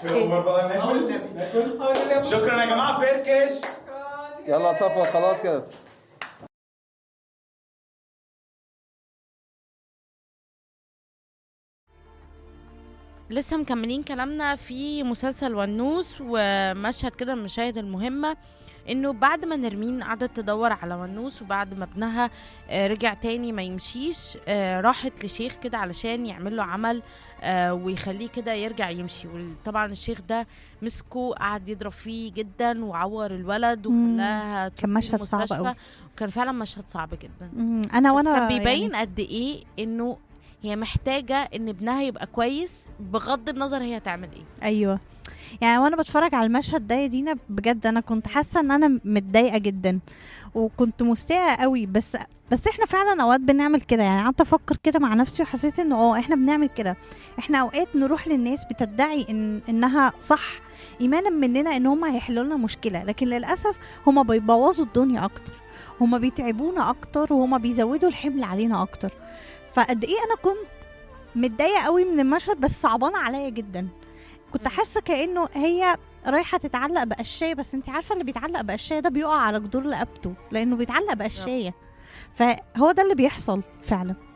اوكي بقى هو ناكل النبي. ناكل هو النبي. شكرا يا جماعه فركش شكراً. يلا صفوة خلاص كده لسه مكملين كلامنا في مسلسل ونوس ومشهد كده من المشاهد المهمة انه بعد ما نرمين قعدت تدور على ونوس وبعد ما ابنها آه، رجع تاني ما يمشيش آه، راحت لشيخ كده علشان يعمل له عمل آه، ويخليه كده يرجع يمشي طبعا الشيخ ده مسكه قعد يضرب فيه جدا وعور الولد مم. وخلاها كان تروح مشهد صعب المستشفى. أوي. وكان فعلا مشهد صعب جدا مم، انا بس وانا كان بيبين يعني قد ايه انه هي محتاجة ان ابنها يبقى كويس بغض النظر هي هتعمل ايه ايوه يعني وانا بتفرج على المشهد ده يا دينا بجد انا كنت حاسه ان انا متضايقه جدا وكنت مستاءه قوي بس بس احنا فعلا اوقات بنعمل كده يعني قعدت افكر كده مع نفسي وحسيت انه اه احنا بنعمل كده احنا اوقات نروح للناس بتدعي ان انها صح ايمانا مننا ان هم هيحلوا لنا مشكله لكن للاسف هم بيبوظوا الدنيا اكتر هم بيتعبونا اكتر وهم بيزودوا الحمل علينا اكتر فقد ايه انا كنت متضايقه قوي من المشهد بس صعبانه عليا جدا كنت مم. حاسه كانه هي رايحه تتعلق بقشايه بس انت عارفه اللي بيتعلق بقشايه ده بيقع على جدور رقبته لانه بيتعلق بقشايه فهو ده اللي بيحصل فعلا